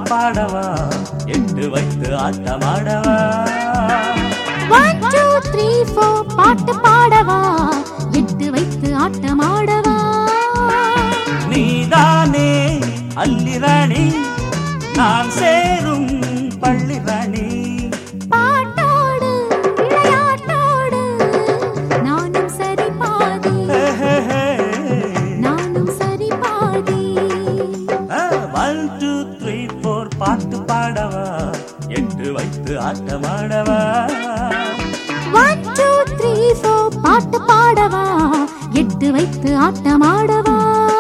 பாடவா எட்டு வைத்து ஆட்டமாடவா ஒன் டூ த்ரீ ஃபோர் பாட்டு பாடவா எட்டு வைத்து ஆட்டமாடவா நீதானே அல்லிராணி நான் சேரும் பள்ளிராணி பாட்டோடு விளையாட்டோடு நானும் சரி பாதி நானும் சரி பாதி ஒன் டூ த்ரீ ஃபோர் பாட்டு பாடவா எட்டு வைத்து ஆட்டமாடவா ஒன் டூ த்ரீ ஃபோர் பாட்டு பாடவா எட்டு வைத்து ஆட்டமாடவா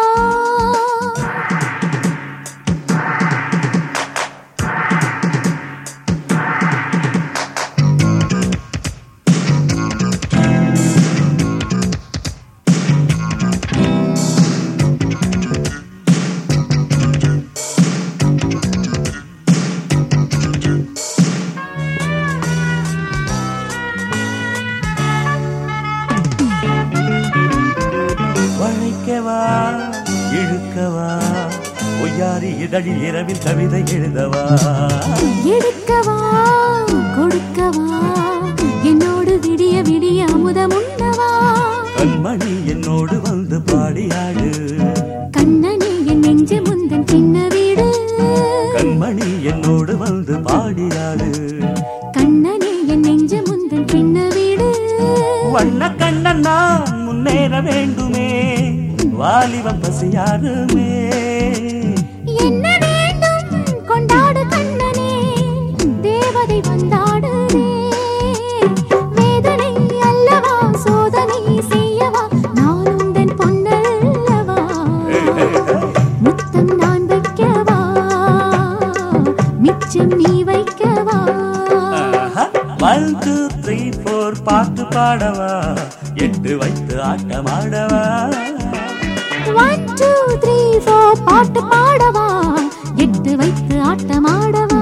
வளைக்கவா இழுக்கவா ஒய்யாரி இதழில் இரவில் கவிதை எழுதவா எடுக்கவா கொடுக்கவா என்னோடு விடிய விடிய அமுதம் உண்ணவா கண்மணி என்னோடு வந்து பாடியாடு கண்ணனே என் நெஞ்சு முந்தன் சின்ன வீடு கண்மணி என்னோடு வந்து பாடியாடு கண்ணனே என் நெஞ்சு முந்தன் சின்ன வீடு வண்ண கண்ணன் நான் முன்னேற வேண்டுமே வாலிபம் பசியாருமே என்ன வேண்டும் கொண்டாடு கண்ணனே தேவதை வந்தாடுதே வேதனை அல்லவா சோதனை செய்யவா நான் உந்தன் பொன்னல்லவா முத்தம் நான் வைக்கவா மிச்சம் நீ வைக்கவா ஒன் டூ த்ரீ ஃபோர் பாட்டு பாடவா எட்டு வைத்து ஆட்டமாடவா ஒன் டூ த்ரீ ஃபோர் பாட்டு பாடவா எட்டு வைத்து ஆட்டமாடவா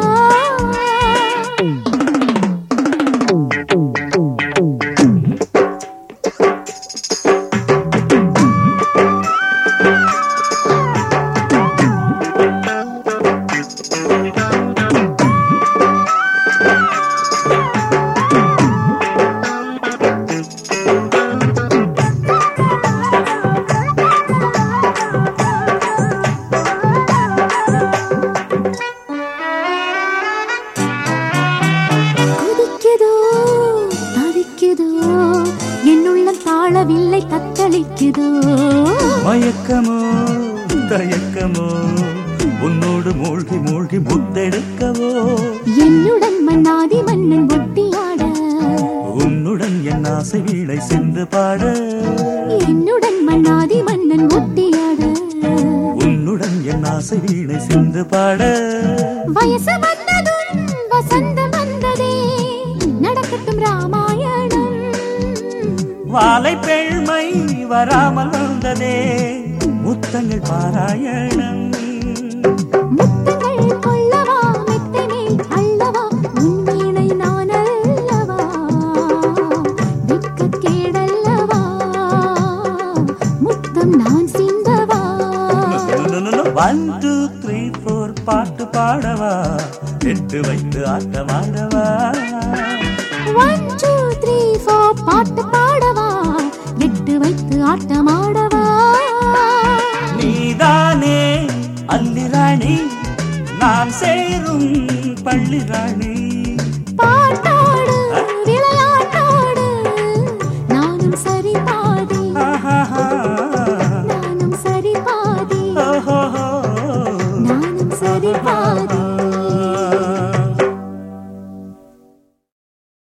குதிக்குதோ தவிக்குதோ என்னுள்ளம் தாழவில்லை தத்தளிக்குதோ மயக்கமோ தயக்கமோ உன்னோடு மூழ்கி மூழ்கி முத்தெடுக்கவோ என்னுடன் மன்னாதி மன்னன் ஒட்டியாட உன்னுடன் என் ஆசை வீணை சென்று பாட என்னுடன் மன்னாதி மன்னன் ஒட்டியாட உன்னுடன் என் ஆசை வீணை சென்று பாட வயசு வந்ததும் வசந்தம் வந்ததே நடக்கட்டும் ராமாயணம் வாலை பெண்மை வராமல் வந்ததே முத்தங்கள் பாராயணம் முத்தங்கள் கொள்ளவா மெத்தனை அள்ளவா உன் வீணை நான் அல்லவா வெட்கக் கேடல்லவா முத்தம் நான் சிந்தவா ஒன் டூ த்ரீ ஃபோர் பாட்டு பாடவா எட்டு வைத்து ஆட்டமாடவா ஒன் டூ த்ரீ ஃபோர் பாட்டு பாடவா எட்டு வைத்து ஆட்டமாடவா நீதானே அல்லிராணி நான் சேரும் பள்ளிராணி